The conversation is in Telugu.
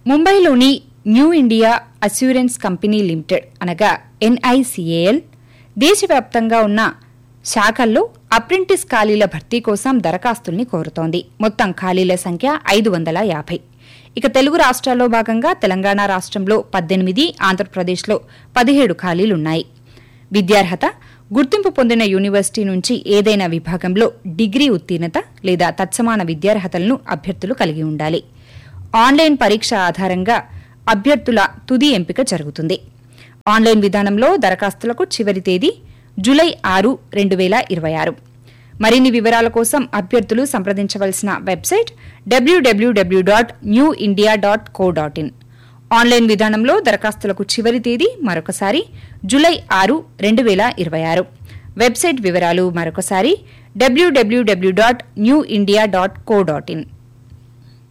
ముంబైలోని new India assurance company limited అనగా ఎన్ఐసిఏఎల్ దేశవ్యాప్తంగా ఉన్న శాఖల్లో అప్రెంటిస్ ఖాళీల భర్తీ కోసం దరఖాస్తుల్ని కోరుతోంది మొత్తం ఖాళీల సంఖ్య ఐదు వందల యాభై ఇక తెలుగు రాష్ట్రాల్లో భాగంగా తెలంగాణ రాష్ట్రంలో పద్దెనిమిది ఆంధ్రప్రదేశ్లో పదిహేడు ఖాళీలున్నాయి విద్యార్హత గుర్తింపు పొందిన యూనివర్సిటీ నుంచి ఏదైనా విభాగంలో డిగ్రీ ఉత్తీర్ణత లేదా తత్సమాన విద్యార్హతలను అభ్యర్థులు కలిగి ఉండాలి ఆన్లైన్ పరీక్ష ఆధారంగా అభ్యర్థుల తుది ఎంపిక జరుగుతుంది ఆన్లైన్ విధానంలో దరఖాస్తులకు చివరి తేదీ జూలై ఆరు రెండు వేల ఇరవై ఆరు మరిన్ని వివరాల కోసం అభ్యర్థులు సంప్రదించవలసిన website WWW dot new India dot co dot in online విధానంలో దరఖాస్తులకు చివరి తేదీ మరొకసారి జూలై ఆరు రెండు వేల ఇరవై ఆరు వెబ్సైట్ వివరాలు మరొకసారి WWW dot new India dot co dot in